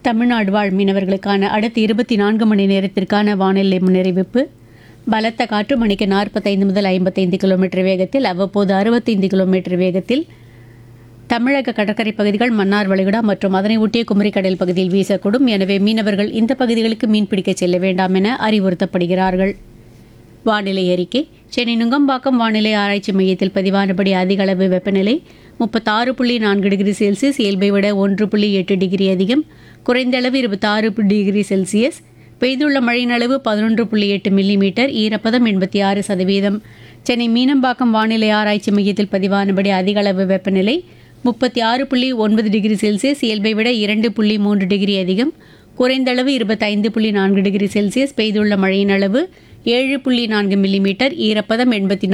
தமிழ்நாடு வாழ் மீனவர்களுக்கான அடுத்த இருபத்தி நான்கு மணி நேரத்திற்கான வானிலை முன்னறிவிப்பு பலத்த காற்று மணிக்கு நாற்பத்தைந்து முதல் ஐம்பத்தைந்து கிலோமீட்டர் வேகத்தில் அவ்வப்போது அறுபத்தைந்து கிலோமீட்டர் வேகத்தில் தமிழக கடற்கரை பகுதிகள் மன்னார் வளைகுடா மற்றும் அதனை ஒட்டிய குமரி கடல் பகுதியில் வீசக்கூடும் எனவே மீனவர்கள் இந்த பகுதிகளுக்கு மீன்பிடிக்க செல்ல வேண்டாம் என அறிவுறுத்தப்படுகிறார்கள் வானிலை அறிக்கை சென்னை நுங்கம்பாக்கம் வானிலை ஆராய்ச்சி மையத்தில் பதிவானபடி அதிக அளவு வெப்பநிலை முப்பத்தாறு புள்ளி நான்கு டிகிரி செல்சியஸ் இயல்பை விட ஒன்று புள்ளி எட்டு டிகிரி அதிகம் குறைந்த அளவு இருபத்தாறு டிகிரி செல்சியஸ் பெய்துள்ள மழையின் அளவு பதினொன்று புள்ளி எட்டு மில்லிமீட்டர் ஈரப்பதம் எண்பத்தி ஆறு சதவீதம் சென்னை மீனம்பாக்கம் வானிலை ஆராய்ச்சி மையத்தில் பதிவானபடி அதிக அளவு வெப்பநிலை முப்பத்தி ஆறு புள்ளி ஒன்பது டிகிரி செல்சியஸ் இயல்பை விட இரண்டு புள்ளி மூன்று டிகிரி அதிகம் குறைந்த அளவு இருபத்தைந்து புள்ளி நான்கு டிகிரி செல்சியஸ் பெய்துள்ள மழையின் அளவு ஏழு புள்ளி நான்கு மில்லிமீட்டர் ஈரப்பதம் எண்பத்தி